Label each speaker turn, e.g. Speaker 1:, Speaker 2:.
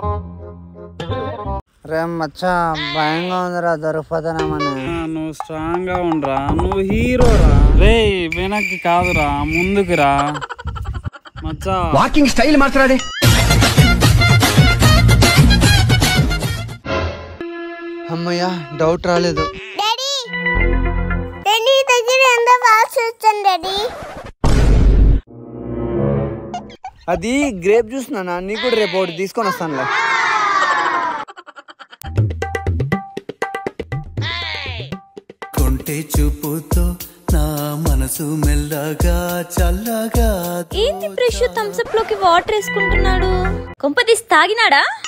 Speaker 1: రే మచ్చా భయంగా ఉందిరా దొరికిపోతానేమని
Speaker 2: ఆ, నువ్వు స్ట్రాంగ్ గా ఉండరా నువ్వు హీరోరా రే వెనక్కి కాదురా ముందుకు రా మచ్చా
Speaker 3: వాకింగ్ స్టైల్ మార్చరాదే
Speaker 1: అమ్మయ్యా డౌట్ రాలేదు
Speaker 4: డాడీ డాడీ దగ్గర ఎంత వాల్స్ వచ్చాను డాడీ
Speaker 1: అది గ్రేప్ జ్యూస్ నాన్న నీకు కూడా రేపు ఒకటి తీసుకొని వస్తానులే
Speaker 5: కొంటె చూపుతో నా మనసు మెల్లగా చల్లగా
Speaker 6: ఏంటి బ్రష్ థమ్స్అప్ లోకి వాటర్ వేసుకుంటున్నాడు కొంపదీసి తాగినాడా